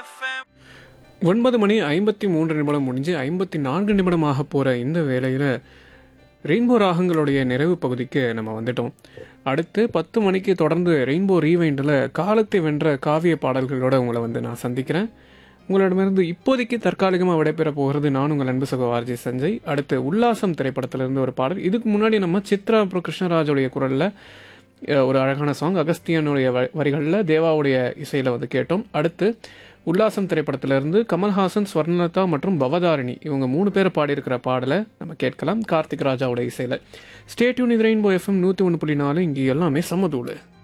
ஒன்பது மணி ஐம்பத்தி மூன்று நிமிடம் முடிஞ்சு ஐம்பத்தி நான்கு நிமிடமாக போகிற இந்த வேளையில் ரெயின்போ ராகங்களுடைய நிறைவு பகுதிக்கு நம்ம வந்துட்டோம் அடுத்து பத்து மணிக்கு தொடர்ந்து ரெயின்போ ரீவைண்டில் காலத்தை வென்ற காவிய பாடல்களோட உங்களை வந்து நான் சந்திக்கிறேன் உங்களிடமிருந்து இப்போதைக்கு தற்காலிகமாக விடைபெற போகிறது நான் உங்கள் அன்பு சகோ ஆர்ஜி சஞ்சய் அடுத்து உல்லாசம் திரைப்படத்திலிருந்து ஒரு பாடல் இதுக்கு முன்னாடி நம்ம சித்ரா அப்புறம் கிருஷ்ணராஜோடைய குரலில் அஹ், ஒரு அழகான சாங் அகஸ்தியனுடைய வ- வரிகளில் தேவாவுடைய இசையில் வந்து கேட்டோம் அடுத்து உல்லாசம் திரைப்படத்திலிருந்து கமல்ஹாசன் ஸ்வர்ணலதா மற்றும் பவதாரிணி இவங்க மூணு பேர் பாடியிருக்கிற பாடலை நம்ம கேட்கலாம் கார்த்திக் ராஜாவோட இசையில் ஸ்டேட்யூன் இது ரெயின்போ எஃப்எம் நூற்றி ஒன்று புள்ளி நாலு இங்கே எல்லாமே சமதூளு